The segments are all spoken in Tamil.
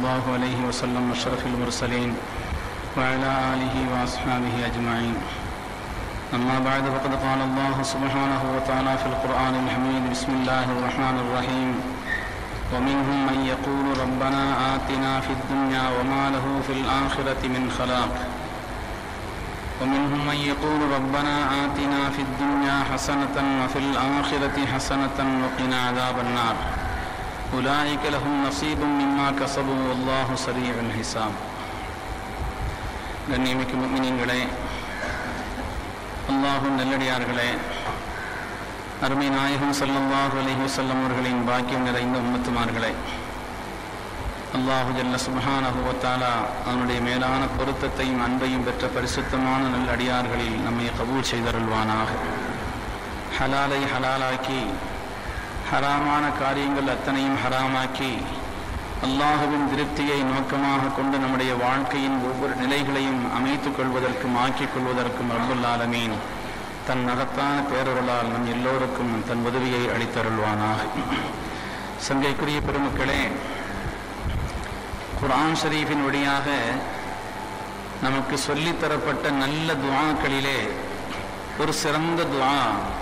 الله عليه وسلم أشرف المرسلين وعلى آله وأصحابه أجمعين أما بعد فقد قال الله سبحانه وتعالى في القرآن الحميد بسم الله الرحمن الرحيم ومنهم من يقول ربنا آتنا في الدنيا وما له في الآخرة من خلاق ومنهم من يقول ربنا آتنا في الدنيا حسنة وفي الآخرة حسنة وقنا عذاب النار أولئك لهم نصيب مما كسبوا والله سريع الحساب கண்ணியமிக்க முக்மினீங்களே அல்லாஹும் நல்லடியார்களே அருமை நாயகம் ஸல்லல்லாஹு அலைஹி வஸல்லம் அவர்களின் பாக்கியம் நிறைந்த உம்மத்துமார்களே அல்லாஹு ஜல்ல சுப்ஹானஹு வ தஆலா அவனுடைய மேலான பொருத்தத்தையும் அன்பையும் பெற்ற பரிசுத்தமான நல்லடியார்களில் நம்மை கபூல் செய்தருள்வானாக ஹலாலை ஹலாலாக்கி ஹராமான காரியங்கள் அத்தனையும் ஹராமாக்கி அல்லாஹுவின் திருப்தியை நோக்கமாக கொண்டு நம்முடைய வாழ்க்கையின் ஒவ்வொரு நிலைகளையும் அமைத்துக் கொள்வதற்கும் ஆக்கிக் கொள்வதற்கும் ரப்புல் ஆலமீன் தன் மகத்தான பேரருளால் நம் எல்லோருக்கும் தன் உதவியை அளித்தருள்வானாக சங்கைக்குரிய பெருமக்களே குர்ஆன் ஷரீஃபின் வழியாக நமக்கு சொல்லித்தரப்பட்ட நல்ல துஆக்களிலே ஒரு சிறந்த துஆ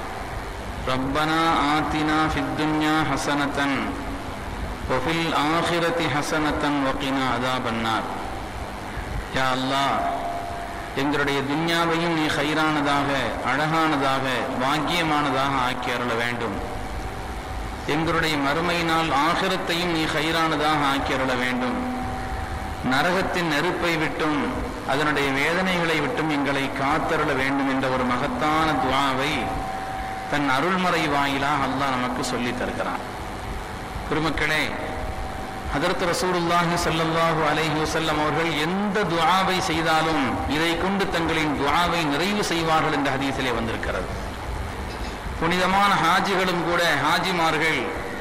ரப்பனா ஆத்தினா ஃபித் துன்யா ஹசனத்தன் ஒஃபில் ஆஹிரத்தி ஹசனத்தன் வக்கினா அதாபன்னார் யா அல்லாஹ் எங்களுடைய துன்யாவையும் நீ ஹைரானதாக அழகானதாக பாக்கியமானதாக ஆக்கி அருள வேண்டும் எங்களுடைய மறுமையினால் ஆகிரத்தையும் நீ ஹைரானதாக ஆக்கி அருள வேண்டும் நரகத்தின் நெருப்பை விட்டும் அதனுடைய வேதனைகளை விட்டும் எங்களை காத்தருள வேண்டும் என்ற ஒரு மகத்தான துவாவை தன் அருள்மறை வாயிலாக அல்லாஹ் நமக்கு சொல்லித் தருகிறான் பெருமக்களே ஹதரத் ரசூலுல்லாஹி ஸல்லல்லாஹு அலைஹி வஸல்லம் அவர்கள் எந்த துஆவை செய்தாலும் இதை கொண்டு தங்களின் துஆவை நிறைவு செய்வார்கள் என்ற ஹதீஸிலே வந்திருக்கிறது புனிதமான ஹாஜிகளும் கூட ஹாஜிமார்கள்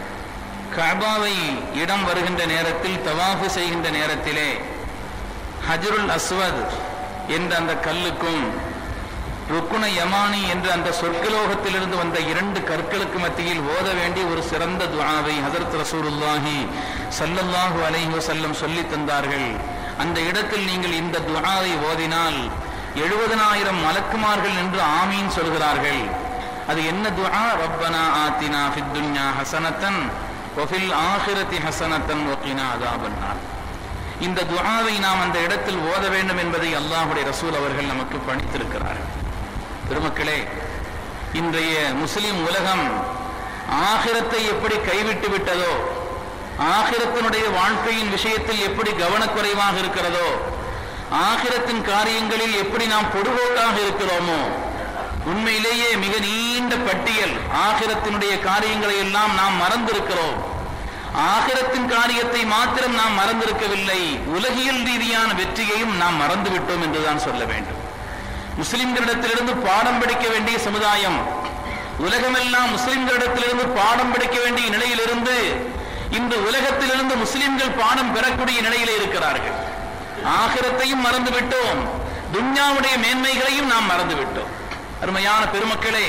கபாவை இடம் வருகின்ற நேரத்தில் தவாஃபு செய்கின்ற நேரத்திலே ஹஜருல் அஸ்வத் என்ற அந்த கல்லுக்கும் ருக்குன யமானி என்ற அந்த சொற்கலோகத்திலிருந்து வந்த இரண்டு கற்களுக்கு மத்தியில் ஓத வேண்டிய ஒரு சிறந்த துஆவை ஹதரத் ரசூலுல்லாஹி ஸல்லல்லாஹு அலைஹி வஸல்லம் சொல்லி தந்தார்கள் அந்த இடத்தில் நீங்கள் இந்த துஆவை ஓதினால் எழுபதனாயிரம் மலக்குமார்கள் என்று ஆமீன் சொல்கிறார்கள் அது என்ன துஆ ரப்பனா ஆத்தினா ஃபித் துன்யா ஹசனத்தன் வஃபில் ஆஹிரத்தி ஹசனத்தன் வகினா அதாபன்னார் இந்த துஆவை நாம் அந்த இடத்தில் ஓத வேண்டும் என்பதை அல்லாஹுடைய ரசூல் அவர்கள் நமக்கு பணித்திருக்கிறார்கள் பெருமக்களே இன்றைய முஸ்லிம் உலகம் ஆகிரத்தை எப்படி கைவிட்டு விட்டதோ ஆகிரத்தினுடைய வாழ்க்கையின் விஷயத்தில் எப்படி கவனக்குறைவாக இருக்கிறதோ ஆகிரத்தின் காரியங்களில் எப்படி நாம் பொடுபோக்காக இருக்கிறோமோ உண்மையிலேயே மிக நீண்ட பட்டியல் ஆகிரத்தினுடைய காரியங்களை எல்லாம் நாம் மறந்திருக்கிறோம் ஆகிரத்தின் காரியத்தை மாத்திரம் நாம் மறந்திருக்கவில்லை உலகியல் ரீதியான வெற்றியையும் நாம் மறந்துவிட்டோம் என்றுதான் சொல்ல வேண்டும் முஸ்லிம்களிடத்திலிருந்து பாடம் படிக்க வேண்டிய சமுதாயம் உலகமெல்லாம் முஸ்லிம்களிடத்திலிருந்து பாடம் படிக்க வேண்டிய நிலையிலிருந்து இன்று உலகத்திலிருந்து முஸ்லிம்கள் பாடம் பெறக்கூடிய நிலையிலே இருக்கிறார்கள் ஆகிரத்தையும் மறந்துவிட்டோம் துன்யாவுடைய மேன்மைகளையும் நாம் மறந்துவிட்டோம் அருமையான பெருமக்களே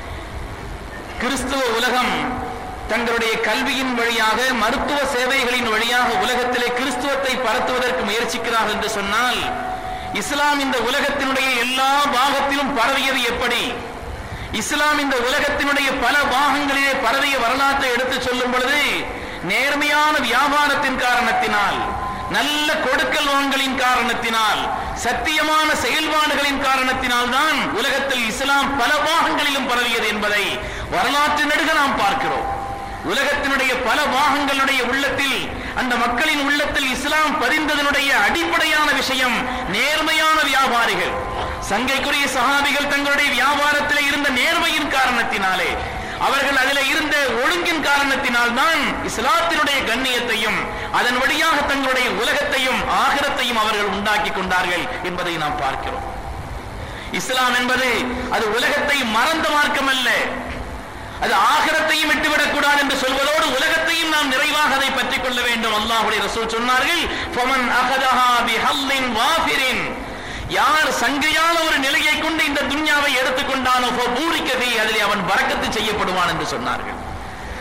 கிறிஸ்துவ உலகம் தங்களுடைய கல்வியின் வழியாக மருத்துவ சேவைகளின் வழியாக உலகத்திலே கிறிஸ்துவத்தை பரத்துவதற்கு முயற்சிக்கிறார்கள் என்று சொன்னால் இஸ்லாம் இந்த உலகத்தினுடைய எல்லா பாகத்திலும் பரவியது எப்படி இஸ்லாம் இந்த உலகத்தினுடைய பல பாகங்களிலே பரவிய வரலாற்றை எடுத்து சொல்லும் பொழுது நேர்மையான வியாபாரத்தின் காரணத்தினால் நல்ல கொடுக்கல் வாங்கலின் காரணத்தினால் சத்தியமான செயல்பாடுகளின் காரணத்தினால் தான் உலகத்தில் இஸ்லாம் பல பாகங்களிலும் பரவியது என்பதை வரலாற்று நெடுக நாம் பார்க்கிறோம் உலகத்தினுடைய பல பாகங்களுடைய உள்ளத்தில் அந்த மக்களின் உள்ளத்தில் இஸ்லாம் பதிந்ததனுடைய அடிப்படையான விஷயம் நேர்மையான வியாபாரிகள் சங்கைக்குரிய சகாபிகள் தங்களுடைய வியாபாரத்தில் இருந்த நேர்மையின் காரணத்தினாலே அவர்கள் அதில் இருந்த ஒழுங்கின் காரணத்தினால் தான் இஸ்லாத்தினுடைய கண்ணியத்தையும் அதன் வழியாக தங்களுடைய உலகத்தையும் ஆகிரத்தையும் அவர்கள் உண்டாக்கி கொண்டார்கள் என்பதை நாம் பார்க்கிறோம் இஸ்லாம் என்பது அது உலகத்தை மறந்த மார்க்கம் அல்ல அது ஆகிரத்தையும் விட்டுவிடக் கூடாது என்று சொல்வதோடு உலகத்தையும் நாம் நிறைவாக அதை பற்றிக் கொள்ள வேண்டும் அல்லாஹுடைய ரசூல் சொன்னார்கள் ஃபமன் அகதஹா பிஹல்லின் வாஃபிரின் யார் சங்கையான ஒரு நிலையை கொண்டு இந்த துன்யாவை எடுத்துக்கொண்டானோ பூரிக்கதை அதிலே அவன் பறக்கத்து செய்யப்படுவான் என்று சொன்னார்கள்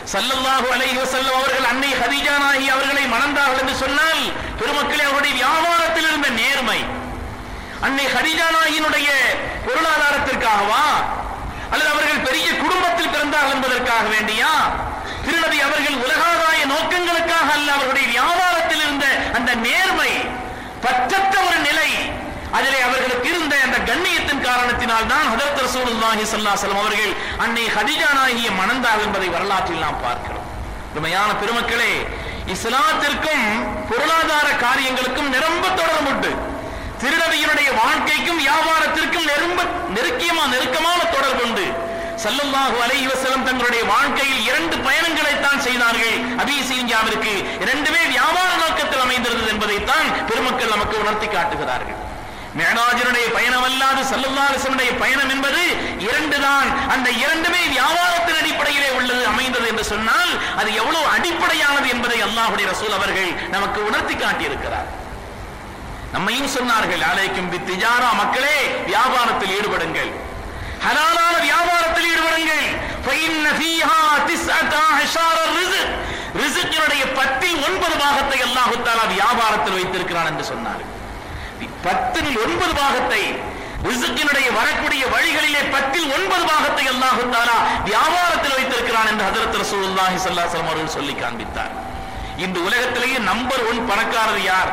சல்லல்லாஹு அலைஹி வஸல்லம் அவர்கள் அன்னை ஹதீஜா நாயகி அவர்களை மணந்தார்கள் என்று சொன்னால் பெருமக்களே அவருடைய வியாபாரத்தில் இருந்த நேர்மை அன்னை ஹதீஜா நாயகியினுடைய பொருளாதாரத்திற்காகவா அல்லது அவர்கள் பெரிய குடும்பத்தில் பிறந்தார்கள் என்பதற்காக வேண்டியா திருநபி அவர்கள் உலகாதாய நோக்கங்களுக்காக அல்ல அவர்களுடைய வியாபாரத்தில் இருந்த அந்த நேர்மை பற்றற்ற ஒரு நிலை அதிலே அவர்களுக்கு இருந்த அந்த கண்ணியத்தின் காரணத்தினால் தான் ஹதரத் ரசூலுல்லாஹி ஸல்லல்லாஹு அலைஹி வஸல்லம் அவர்கள் அன்னை ஹதீஜா நாயகியை மணந்தார் என்பதை வரலாற்றில் நாம் பார்க்கிறோம் உண்மையான பெருமக்களே இஸ்லாத்திற்கும் பொருளாதார காரியங்களுக்கும் நிரம்ப தொடர்பு உண்டு திருநபியினுடைய வாழ்க்கைக்கும் வியாபாரத்திற்கும் நெரும்ப நெருக்கியமா நெருக்கமான தொடர்பு உண்டு சல்லல்லாஹு அலைஹி வஸல்லம் தங்களுடைய வாழ்க்கையில் இரண்டு பயணங்களை தான் செய்தார்கள் அபிசீஞ்சாவிற்கு இரண்டுமே வியாபார நோக்கத்தில் அமைந்திருந்தது என்பதைத்தான் பெருமக்கள் நமக்கு உணர்த்தி காட்டுகிறார்கள் மேனாஜனுடைய பயணம் அல்லாது சல்லுல்லாசனுடைய பயணம் என்பது இரண்டு தான் அந்த இரண்டுமே வியாபாரத்தின் அடிப்படையிலே உள்ளது அமைந்தது என்று சொன்னால் அது எவ்வளவு அடிப்படையானது என்பதை அல்லாஹுடைய ரசூல் அவர்கள் நமக்கு உணர்த்தி காட்டியிருக்கிறார் நம்மையும் சொன்னார்கள் அலைக்கும் திஜாரா மக்களே வியாபாரத்தில் ஈடுபடுங்கள் ஹலாலான வியாபாரத்தில் ஈடுபடுங்கள் فإن فيها تسعة عشر الرزق ரிசுக்கினுடைய பத்தில் ஒன்பது பாகத்தை அல்லாஹு தாலா வியாபாரத்தில் வைத்திருக்கிறான் என்று சொன்னார் பத்தில் ஒன்பது பாகத்தை ரிசுக்கினுடைய வரக்கூடிய வழிகளிலே பத்தில் ஒன்பது பாகத்தை அல்லாஹு தாலா வியாபாரத்தில் வைத்திருக்கிறான் என்று ஹதரத் ரசூலுல்லாஹி ஸல்லல்லாஹு அலைஹி வஸல்லம் அவர்கள் சொல்லி காண்பித்தார் இன்று உலகத்திலேயே நம்பர் ஒன் பணக்காரர் யார்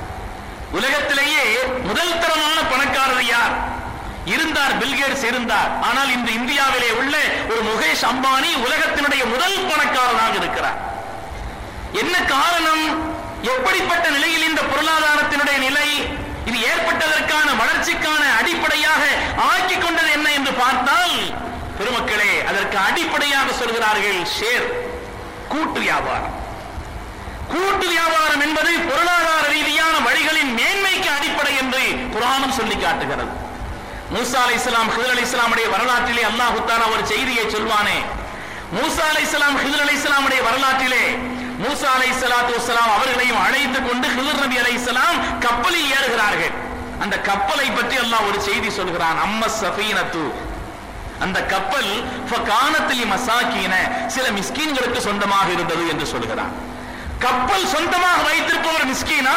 உலகத்திலேயே முதல் தரமான பணக்காரர் யார் இருந்தார் பில்கேட்ஸ் இருந்தார் ஆனால் இன்று இந்தியாவிலே உள்ள ஒரு முகேஷ் அம்பானி உலகத்தினுடைய முதல் பணக்காரராக இருக்கிறார் என்ன காரணம் எப்படிப்பட்ட நிலையில் இந்த பொருளாதாரத்தினுடைய நிலை இது ஏற்பட்டதற்கான வளர்ச்சிக்கான அடிப்படையாக ஆக்கி கொண்டது என்ன என்று பார்த்தால் பெருமக்களே அதற்கு அடிப்படையாக சொல்கிறார்கள் ஷேர் கூட்டு வியாபாரம் கூட்டு வியாபாரம் என்பது பொருளாதார ரீதியான வழிகளின் மேன்மைக்கு அடிப்படை என்று புராணம் சொல்லி காட்டுகிறது மூசா அலை இஸ்லாம் ஹிதர் அலி இஸ்லாமுடைய வரலாற்றிலே அல்லாஹு தாலா ஒரு செய்தியை சொல்வானே மூசா அலை இஸ்லாம் ஹிதர் அலி இஸ்லாமுடைய வரலாற்றிலே மூசா அலை சலாத்து வசலாம் அவர்களையும் அழைத்துக் கொண்டு ஹிதர் நபி அலை இஸ்லாம் கப்பலில் ஏறுகிறார்கள் அந்த கப்பலை பற்றி அல்லாஹ் ஒரு செய்தி சொல்கிறான் அம்ம சஃபீனத்து அந்த கப்பல் காணத்திலி மசாக்கீன சில மிஸ்கீன்களுக்கு சொந்தமாக இருந்தது என்று சொல்கிறான் கப்பல் சொந்தமாக வைத்திருப்பவர் மிஸ்கீனா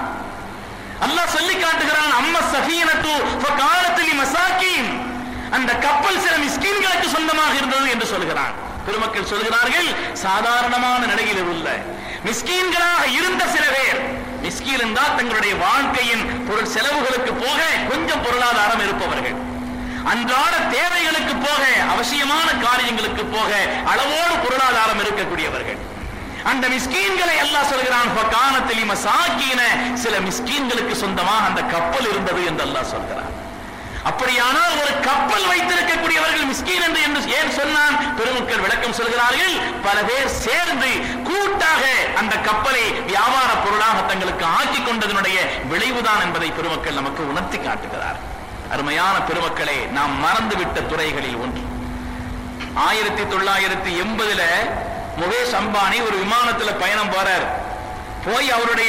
அல்லாஹ் சொல்லி காட்டுகிறான் அம்ம சஃபீனத்து காலத்தில் மசாக்கீன் அந்த கப்பல் சில மிஸ்கீன்களுக்கு சொந்தமாக இருந்தது என்று சொல்கிறான் பெருமக்கள் சொல்கிறார்கள் சாதாரணமான நிலையில் உள்ள மிஸ்கீன்களாக இருந்த சில பேர் மிஸ்கீன் என்றால் தங்களுடைய வாழ்க்கையின் பொருள் செலவுகளுக்கு போக கொஞ்சம் பொருளாதாரம் இருப்பவர்கள் அன்றாட தேவைகளுக்கு போக அவசியமான காரியங்களுக்கு போக அளவோடு பொருளாதாரம் இருக்கக்கூடியவர்கள் அந்த மிஸ்கீன்களை அல்லாஹ் சொல்கிறான் காணத்தில் மசாக்கீன சில மிஸ்கீன்களுக்கு சொந்தமாக அந்த கப்பல் இருந்தது என்று அல்லாஹ் சொல்கிறான் அப்படியானால் ஒரு கப்பல் வைத்திருக்கக்கூடியவர்கள் மிஸ்கீன் என்று என்று ஏன் சொன்னான் பெருமக்கள் விளக்கம் சொல்கிறார்கள் பல பேர் சேர்ந்து கூட்டாக அந்த கப்பலை வியாபார பொருளாக தங்களுக்கு ஆக்கி கொண்டதனுடைய விளைவுதான் என்பதை பெருமக்கள் நமக்கு உணர்த்தி காட்டுகிறார் அருமையான பெருமக்களே நாம் மறந்துவிட்ட துறைகளில் ஒன்று ஆயிரத்தி தொள்ளாயிரத்தி எண்பதுல முகேஷ் அம்பானி ஒரு விமானத்துல பயணம் போறார் போய் அவருடைய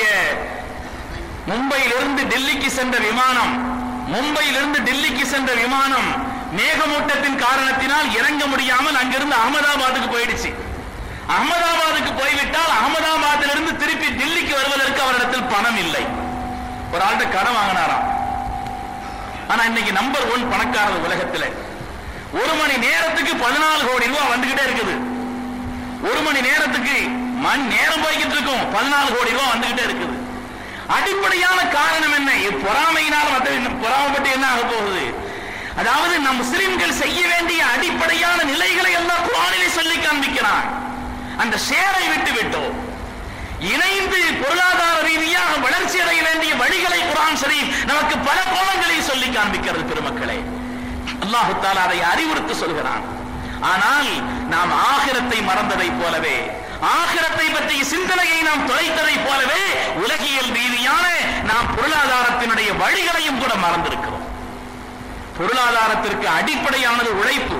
மும்பையிலிருந்து டெல்லிக்கு சென்ற விமானம் மும்பையிலிருந்து டெல்லிக்கு சென்ற விமானம் மேகமூட்டத்தின் காரணத்தினால் இறங்க முடியாமல் அங்கிருந்து அகமதாபாத்துக்கு போயிடுச்சு அகமதாபாத்துக்கு போய்விட்டால் அகமதாபாத்திலிருந்து திருப்பி டெல்லிக்கு வருவதற்கு அவரிடத்தில் பணம் இல்லை ஒரு ஆள்கிட்ட கடன் வாங்கினாராம் ஆனா இன்னைக்கு நம்பர் ஒன் பணக்காரர் உலகத்தில் ஒரு மணி நேரத்துக்கு பதினாலு கோடி ரூபாய் வந்துகிட்டே இருக்குது ஒரு மணி நேரத்துக்கு மணி நேரம் போய்கிட்டு இருக்கும் பதினாலு கோடி ரூபாய் வந்துகிட்டே இருக்குது அடிப்படையான காரணம் என்ன பொறாமையினால் மற்ற பொறாமப்பட்டு என்ன ஆக போகுது அதாவது நம் முஸ்லிம்கள் செய்ய வேண்டிய அடிப்படையான நிலைகளை எல்லாம் குரானிலே சொல்லி காண்பிக்கிறான் அந்த ஷேரை விட்டு விட்டோம் இணைந்து பொருளாதார ரீதியாக வளர்ச்சி அடைய வேண்டிய வழிகளை குரான் ஷரீப் நமக்கு பல கோணங்களில் சொல்லி காண்பிக்கிறது பெருமக்களே அல்லாஹு தாலா அதை அறிவுறுத்து சொல்கிறான் ஆனால் நாம் ஆகிரத்தை மறந்ததை போலவே ஆகிரத்தை பற்றிய சிந்தனையை நாம் தொலைத்ததை போலவே உலகியல் ரீதியான நாம் பொருளாதாரத்தினுடைய வழிகளையும் கூட மறந்திருக்கிறோம் பொருளாதாரத்திற்கு அடிப்படையானது உழைப்பு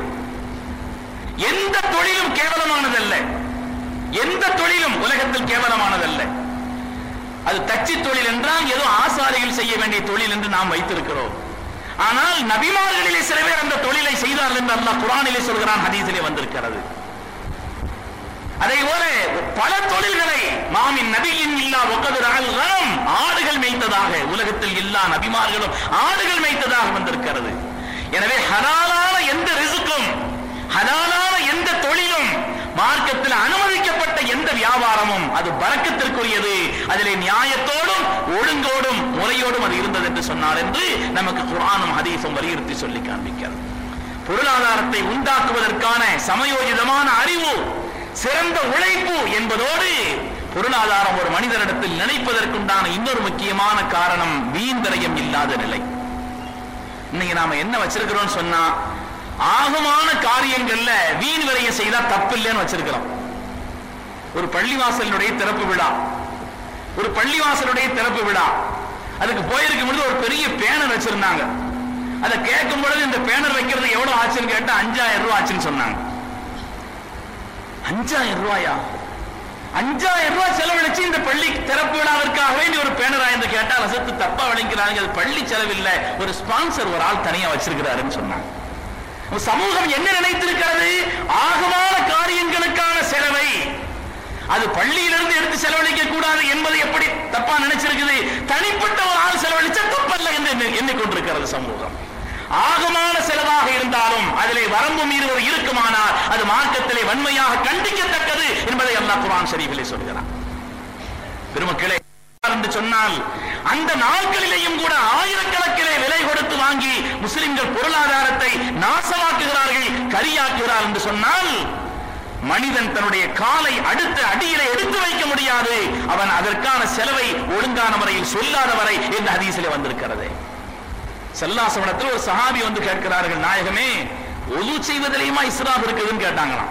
எந்த தொழிலும் கேவலமானதல்ல எந்த தொழிலும் உலகத்தில் கேவலமானதல்ல அது தச்சு தொழில் என்றால் ஏதோ ஆசாரிகள் செய்ய வேண்டிய தொழில் என்று நாம் வைத்திருக்கிறோம் ஆனால் நபிமார்களிலே சில பேர் அந்த தொழிலை செய்தார்கள் என்று அல்லாஹ் குரானிலே சொல்கிறான் ஹதீஸிலே வந்திருக்கிறது அதே போல பல தொழில்களை மாமின் நபியின் இல்லா ஒக்கது ஆடுகள் மேய்த்ததாக உலகத்தில் எல்லா நபிமார்களும் ஆடுகள் மேய்த்ததாக வந்திருக்கிறது எனவே ஹலாலான எந்த ரிசுக்கும் ஹலாலான எந்த தொழிலும் மார்க்கத்தில் அனுமதிக்கப்பட்ட எந்த வியாபாரமும் அது பறக்கத்திற்குரியது அதிலே நியாயத்தோடும் ஒழுங்கோடும் முறையோடும் அது இருந்தது என்று சொன்னார் என்று நமக்கு குரானும் ஹதீஸும் வலியுறுத்தி சொல்லி காண்பிக்கிறது பொருளாதாரத்தை உண்டாக்குவதற்கான சமயோஜிதமான அறிவு சிறந்த உழைப்பு என்பதோடு பொருளாதாரம் ஒரு மனிதனிடத்தில் நினைப்பதற்குண்டான இன்னொரு முக்கியமான காரணம் வீண்தரையம் இல்லாத நிலை இன்னைக்கு நாம என்ன வச்சிருக்கிறோம் சொன்னா ஆகமான காரியங்கள்ல வீண் விரயம் செய்தா தப்பு இல்லைன்னு வச்சிருக்கிறோம் ஒரு பள்ளிவாசலுடைய திறப்பு விழா ஒரு பள்ளிவாசலுடைய திறப்பு விழா அதுக்கு போயிருக்கும் பொழுது ஒரு பெரிய பேனர் வச்சிருந்தாங்க அதை கேட்கும் பொழுது இந்த பேனர் வைக்கிறது எவ்வளவு ஆச்சுன்னு கேட்டா அஞ்சாயிரம் ரூபாய் ஆச்சுன்னு சொன்னாங்க அஞ்சாயிரம் ரூபாயா அஞ்சாயிரம் ரூபாய் செலவழிச்சு இந்த பள்ளி திறப்பு விழாவிற்காக வேண்டி ஒரு பேனரா என்று கேட்டால் அசத்து தப்பா விளங்கிறாங்க அது பள்ளி செலவில்லை ஒரு ஸ்பான்சர் ஒரு ஆள் தனியா வச்சிருக்கிறாருன்னு சொன்னாங்க சமூகம் என்ன நினைத்திருக்கிறது ஆகமான காரியங்களுக்கான செலவை அது பள்ளியிலிருந்து எடுத்து செலவழிக்க கூடாது என்பதை எப்படி தப்பா நினைச்சிருக்குது தனிப்பட்ட ஒரு ஆள் செலவழிச்சா தப்பல்ல என்று எண்ணி- எண்ணிக்கொண்டிருக்கிறது சமூகம் ஆகமான செலவாக இருந்தாலும் அதிலே வரம்பு மீறுவது இருக்குமானால் அது மார்க்கத்திலே வன்மையாக கண்டிக்கத்தக்கது என்பதை அல்லாஹ் குர்ஆன் ஷரீஃபிலே சொல்கிறான் பெருமக்களே என்று சொன்னால் அந்த நாட்களிலேயும் கூட ஆயிரக்கணக்கிலே விலை கொடுத்து வாங்கி முஸ்லிம்கள் பொருளாதாரத்தை நாசமாக்குகிறார்கள் கரியாக்குகிறார் என்று சொன்னால் மனிதன் தன்னுடைய காலை அடுத்த அடியிலே எடுத்து வைக்க முடியாது அவன் அதற்கான செலவை ஒழுங்கான முறையில் சொல்லாத வரை என்று ஹதீஸிலே வந்திருக்கிறது செல்லாசவனத்தில் ஒரு சஹாபி வந்து கேட்கிறார்கள் நாயகமே ஒது செய்வதிலேயுமா இஸ்ராப் இருக்குதுன்னு கேட்டாங்களாம்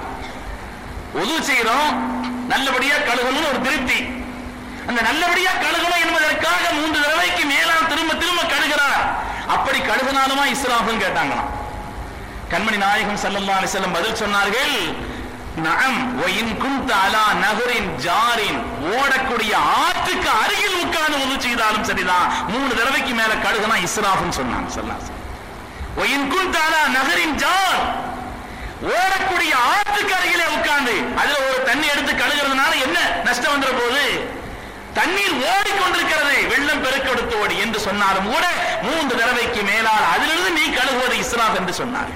ஒது செய்யறோம் நல்லபடியா கழுகணும்னு ஒரு திருப்தி அந்த நல்லபடியா கழுகணும் என்பதற்காக மூன்று தடவைக்கு மேலால் திரும்ப திரும்ப கழுகிறார் அப்படி கழுகினாலுமா இஸ்ராஃப்னு கேட்டாங்களாம் கண்மணி நாயகம் ஸல்லல்லாஹு அலைஹி வஸல்லம் பதில் சொன்னார்கள் நஅம் வயின் குன்த அலா நகரின் ஜாரின் ஓடக்கூடிய ஆற்றுக்கு அருகில் உட்கார்ந்து உது செய்தாலும் சரிதான் மூணு தடவைக்கு மேல கழுகுனா இஸ்ராஃப்னு சொன்னாங்க ஸல்லல்லாஹு அலைஹி வஸல்லம் வயின் குன்த அலா நகரின் ஜார் ஓடக்கூடிய ஆற்றுக்கு அருகிலே உட்கார்ந்து அதுல ஒரு தண்ணி எடுத்து கழுகுறதுனால என்ன நஷ்டம் வந்துற போது தண்ணீர் ஓடிக்கொண்டிருக்கிறது வெள்ளம் பெருக்கெடுத்து ஓடி என்று சொன்னாலும் கூட மூன்று தடவைக்கு மேலால் அதிலிருந்து நீ கழுகுவது இஸ்ராப் என்று சொன்னார்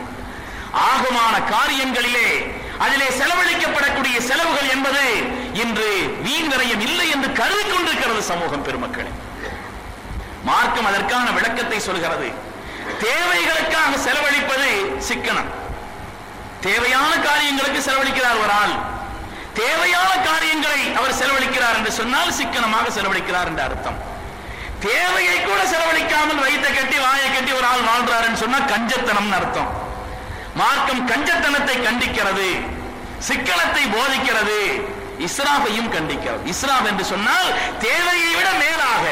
ஆகமான காரியங்களிலே அதிலே செலவழிக்கப்படக்கூடிய செலவுகள் என்பது இன்று வீண் விரயம் இல்லை என்று கருதி கொண்டிருக்கிறது சமூகம் பெருமக்களே மார்க்கம் அதற்கான விளக்கத்தை சொல்கிறது தேவைகளுக்காக செலவழிப்பது சிக்கனம் தேவையான காரியங்களுக்கு செலவழிக்கிறார் ஒரு ஆள் தேவையான காரியங்களை அவர் செலவழிக்கிறார் என்று சொன்னால் சிக்கனமாக செலவழிக்கிறார் என்று அர்த்தம் தேவையை கூட செலவழிக்காமல் வயித்தை கட்டி வாயை கட்டி ஒரு ஆள் வாழ்றார் என்று சொன்னா கஞ்சத்தனம்னு அர்த்தம் மார்க்கம் கஞ்சத்தனத்தை கண்டிக்கிறது சிக்கனத்தை போதிக்கிறது இஸ்ராஃபையும் கண்டிக்கிறது இஸ்ராஃப் என்று சொன்னால் தேவையை விட மேலாக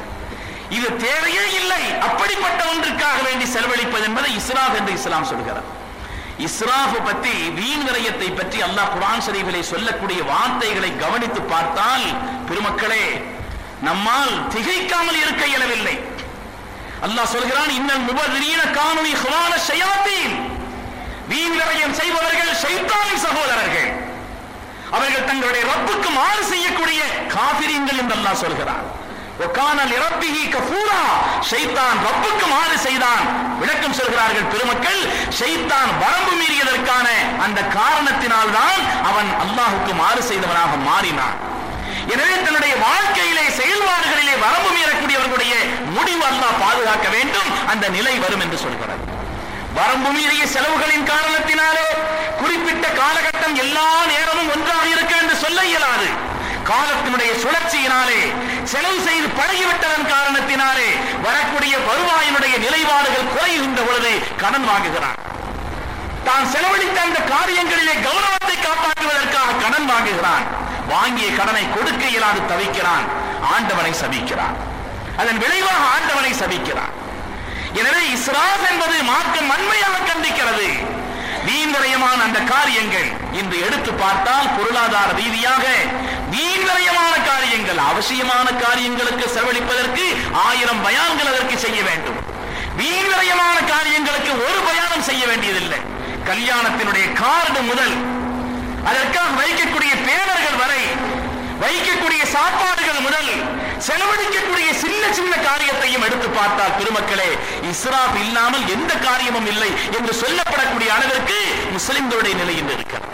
இது தேவையே இல்லை அப்படிப்பட்ட ஒன்றுக்காக வேண்டி செலவழிப்பது என்பதை இஸ்ராஃப் என்று இஸ்லாம் சொல்கிறார் இஸ்ராஃப் பற்றி வீண் விரயத்தை பற்றி அல்லாஹ் குர்ஆன் ஷரீஃபிலே சொல்லக்கூடிய வார்த்தைகளை கவனித்து பார்த்தால் பெருமக்களே நம்மால் திகைக்காமல் இருக்க இயலவில்லை அல்லாஹ் சொல்கிறான் இன்னல் முபர்ரீன கானு இஹ்வான ஷயாத்தீன் வீண் விரயம் செய்பவர்கள் ஷைத்தானின் சகோதரர்கள் அவர்கள் தங்களுடைய ரப்புக்கு மாறு செய்யக்கூடிய காபிரீன்கள் என்று அல்லாஹ் சொல்கிறான் ஒக்கான லிரப்பிஹி கஃபூரா ஷைத்தான் ரப்புக்கு மாறு செய்தான் விளக்கம் சொல்கிறார்கள் பெருமக்கள் ஷைத்தான் வரம்பு மீறியதற்கான அந்த காரணத்தினால் தான் அவன் அல்லாஹுக்கு மாறு செய்தவனாக மாறினான் எனவே தன்னுடைய வாழ்க்கையிலே செயல்பாடுகளிலே வரம்பு மீறக்கூடியவர்களுடைய முடிவு அல்லாஹ் பாதுகாக்க வேண்டும் அந்த நிலை வரும் என்று சொல்கிறது வரம்பு மீறிய செலவுகளின் காரணத்தினாலே குறிப்பிட்ட காலகட்டம் எல்லா நேரமும் ஒன்றாக இருக்க என்று சொல்ல இயலாது காலத்தினுடைய சுழற்சியினாலே செலவு செய்து பழகிவிட்டதன் காரணத்தினாலே வரக்கூடிய வருவாயினுடைய நிலைப்பாடுகள் குறைகின்ற பொழுது கடன் வாங்குகிறான் தான் செலவழித்த அந்த காரியங்களிலே கௌரவத்தை காப்பாற்றுவதற்காக கடன் வாங்குகிறான் வாங்கிய கடனை கொடுக்க இயலாது தவிக்கிறான் ஆண்டவனை சபிக்கிறான் அதன் விளைவாக ஆண்டவனை சபிக்கிறான் எனவே இஸ்ராப் என்பது மார்க்கம் வன்மையாக கண்டிக்கிறது வீண்விரயமான அந்த காரியங்கள் இன்று எடுத்து பார்த்தால் பொருளாதார ரீதியாக வீண்விரயமான காரியங்கள் அவசியமான காரியங்களுக்கு செலவழிப்பதற்கு ஆயிரம் பயான்கள் அதற்கு செய்ய வேண்டும் வீண்விரயமான காரியங்களுக்கு ஒரு பயானம் செய்ய வேண்டியதில்லை கல்யாணத்தினுடைய கார்டு முதல் அதற்காக வைக்கக்கூடிய பேனர்கள் வரை வைக்கக்கூடிய சாப்பாடுகள் முதல் செலவழிக்கக்கூடிய சின்ன சின்ன காரியத்தையும் எடுத்து பார்த்தால் பெருமக்களே இஸ்ராப் இல்லாமல் எந்த காரியமும் இல்லை என்று சொல்லப்படக்கூடிய அளவிற்கு முஸ்லிம்களுடைய நிலை இன்று இருக்கிறது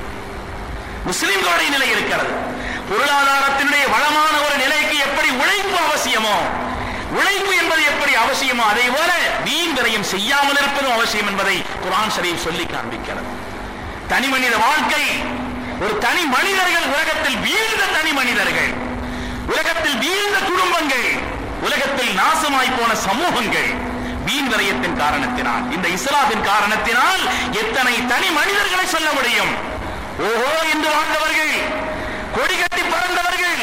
முஸ்லிம்களுடைய நிலை இருக்கிறது பொருளாதாரத்தினுடைய வளமான ஒரு நிலைக்கு எப்படி உழைப்பு அவசியமோ உழைப்பு என்பது எப்படி அவசியமோ அதே போல வீண் விரயம் செய்யாமல் இருப்பதும் அவசியம் என்பதை குரான் ஷரீப் சொல்லி காண்பிக்கிறது தனி மனித வாழ்க்கை ஒரு தனி மனிதர்கள் உலகத்தில் வீழ்ந்த தனி மனிதர்கள் உலகத்தில் வீழ்ந்த குடும்பங்கள் உலகத்தில் நாசமாய் போன சமூகங்கள் வீண் விரயத்தின் காரணத்தினால் இந்த இஸ்லாத்தின் காரணத்தினால் எத்தனை தனி மனிதர்களை சொல்ல முடியும் ஓஹோ என்று வாழ்ந்தவர்கள் கொடி கட்டி பறந்தவர்கள்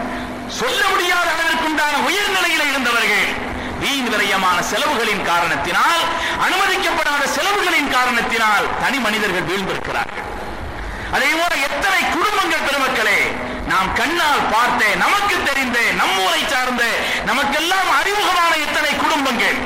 சொல்ல முடியாத அளவிற்குண்டான உயர்நிலையில் இருந்தவர்கள் வீண் விரயமான செலவுகளின் காரணத்தினால் அனுமதிக்கப்படாத செலவுகளின் காரணத்தினால் தனி மனிதர்கள் வீழ்ந்திருக்கிறார்கள் அதே போல எத்தனை குடும்பங்கள் பெருமக்களே நாம் கண்ணால் பார்த்த நமக்கு தெரிந்த நம்மூரை சார்ந்த நமக்கெல்லாம் அறிமுகமான எத்தனை குடும்பங்கள்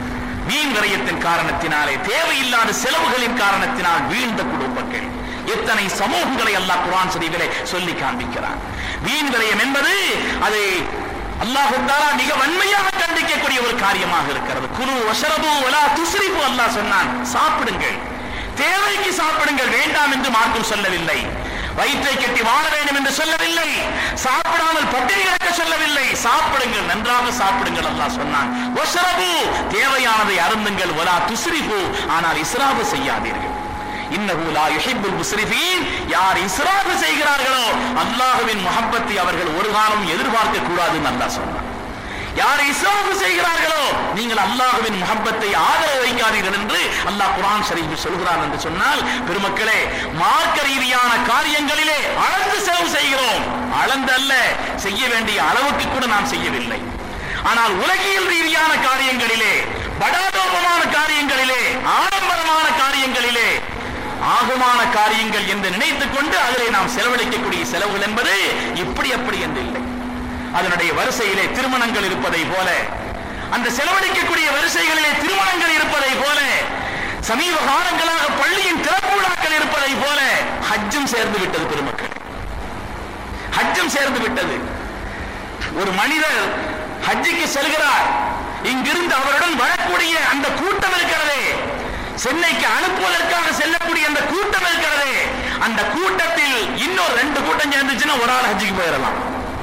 வீண் விரயத்தின் காரணத்தினாலே தேவையில்லாத செலவுகளின் காரணத்தினால் வீழ்ந்த குடும்பங்கள் எத்தனை சமூகங்களை அல்லாஹ் குரான் சரிவிலே சொல்லி காண்பிக்கிறான் வீண் விரயம் என்பது அது அல்லாஹு தாலா மிக வன்மையாக கண்டிக்கக்கூடிய ஒரு காரியமாக இருக்கிறது குரு வசரபு வலா துஸ்ரிபு அல்லாஹ் சொன்னான் சாப்பிடுங்கள் தேவைக்கு சாப்பிடுங்கள் வேண்டாம் என்று மார்க்கம் சொல்லவில்லை வயிற்றை கட்டி வாழ வேண்டும் என்று சொல்லவில்லை சாப்பிடாமல் பட்டினி கிடக்க சொல்லவில்லை சாப்பிடுங்கள் நன்றாக சாப்பிடுங்கள் அல்லாஹ் சொன்னான் வசரபு தேவையானதை அருந்துங்கள் வலா துஸ்ரிபு ஆனால் இஸ்ராபு செய்யாதீர்கள் இன்னஹு லா யுஹிப்புல் முஸ்ரிஃபீன் யார் இஸ்ராஃப் செய்கிறார்களோ அல்லாஹ்வின் முஹப்பத்தை அவர்கள் ஒரு காலம் எதிர்பார்க்க கூடாதுன்னு அல்லாஹ் சொன்னான் யார் இஸ்ராஃப் செய்கிறார்களோ நீங்கள் அல்லாஹ்வின் முஹப்பத்தை ஆதரவு வைக்காதீர்கள் என்று அல்லாஹ் குர்ஆன் ஷரீஃபில் சொல்கிறான் என்று சொன்னால் பெருமக்களே மார்க்க ரீதியான காரியங்களிலே அளந்து செலவு செய்கிறோம் அளந்து அல்ல செய்ய வேண்டிய அளவுக்கு கூட நாம் செய்யவில்லை ஆனால் உலகியல் ரீதியான காரியங்களிலே படாடோபமான காரியங்களிலே ஆடம்பரமான காரியங்களிலே ஆகுமான காரியங்கள் என்று நினைத்துக் கொண்டு அதிலே நாம் செலவழிக்கக்கூடிய செலவுகள் என்பது இப்படி அப்படி என்று இல்லை அதனுடைய வரிசையிலே திருமணங்கள் இருப்பதை போல அந்த செலவழிக்கக்கூடிய வரிசைகளிலே திருமணங்கள் இருப்பதை போல சமீப காலங்களாக பள்ளியின் திறப்பு விழாக்கள் இருப்பதை போல ஹஜ்ஜும் சேர்ந்து விட்டது பெருமக்கள் ஹஜ்ஜும் சேர்ந்து விட்டது ஒரு மனிதர் ஹஜ்ஜுக்கு செல்கிறார் இங்கிருந்து அவருடன் வரக்கூடிய அந்த கூட்டம் இருக்கிறதே சென்னைக்கு அனுப்புவதற்காக செல்லக்கூடிய அந்த கூட்டம் இருக்கிறதே அந்த கூட்டத்தில் இன்னொரு ரெண்டு கூட்டம் சேர்ந்துச்சுன்னா ஒரு ஆள் ஹஜ்ஜுக்கு போயிடலாம்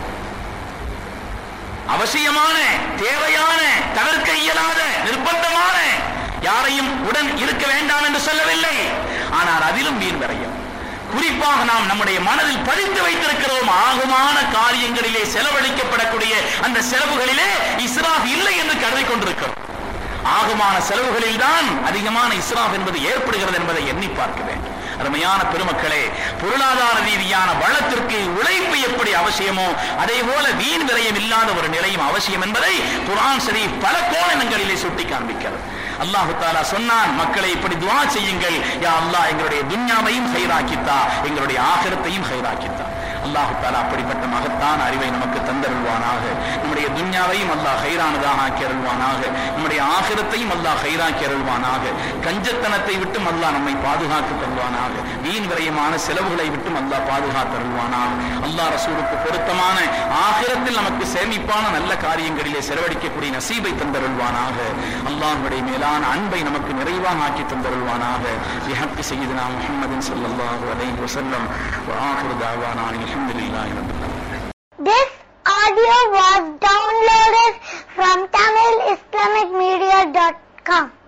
அவசியமான தேவையான தவிர்க்க இயலாத நிர்பந்தமான யாரையும் உடன் இருக்க வேண்டாம் என்று சொல்லவில்லை ஆனால் அதிலும் வீண் விரையும் குறிப்பாக நாம் நம்முடைய மனதில் பதித்து வைத்திருக்கிறோம் ஆகுமான காரியங்களிலே செலவழிக்கப்படக்கூடிய அந்த செலவுகளிலே இஸ்ராஃப் இல்லை என்று கருதி கொண்டிருக்கிறோம் ஆகுமான செலவுகளில் தான் அதிகமான இஸ்ராஃப் என்பது ஏற்படுகிறது என்பதை எண்ணி பார்க்க வேண்டும் அருமையான பெருமக்களே பொருளாதார ரீதியான வளத்திற்கு உழைப்பு எப்படி அவசியமோ அதே போல வீண் விரயம் இல்லாத ஒரு நிலையும் அவசியம் என்பதை குரான் சரி பல கோணங்களிலே சுட்டி காண்பிக்கிறது அல்லாஹு தாலா சொன்னான் மக்களை இப்படி துவா செய்யுங்கள் யா அல்லாஹ் எங்களுடைய துன்யாவையும் ஹைராக்கித்தா எங்களுடைய ஆகிரத்தையும் ஹைராக்கித்தா அல்லாஹு தாலா அப்படிப்பட்ட மகத்தான அறிவை நமக்கு தந்தருள்வானாக நம்முடைய துன்யாவையும் அல்லாஹ் ஹைரானதாக ஆக்கி அருள்வானாக நம்முடைய ஆகிரத்தையும் அல்லாஹ் ஹைராக்கி அருள்வானாக கஞ்சத்தனத்தை விட்டும் அல்லாஹ் நம்மை பாதுகாத்து தருவானாக வீண் விரயமான செலவுகளை விட்டும் அல்லாஹ் பாதுகாத்து அருள்வானாக அல்லாஹ் ரசூலுக்கு பொருத்தமான ஆகிரத்தில் நமக்கு சேமிப்பான நல்ல காரியங்களிலே செலவழிக்கக்கூடிய நசீபை தந்தருள்வானாக அல்லாஹ்வுடைய மேலான அன்பை நமக்கு நிறைவாக ஆக்கி தந்தருள்வானாக பிஹப்பி செய்யுதுனா முஹம்மதின் ஸல்லல்லாஹு அலைஹி வஸல்லம் வ ஆகிரு தாவானா அல்ஹம்துலில்லாஹி ரப்பில் ஆலமீன் This audio was downloaded from TamilIslamicMedia.com.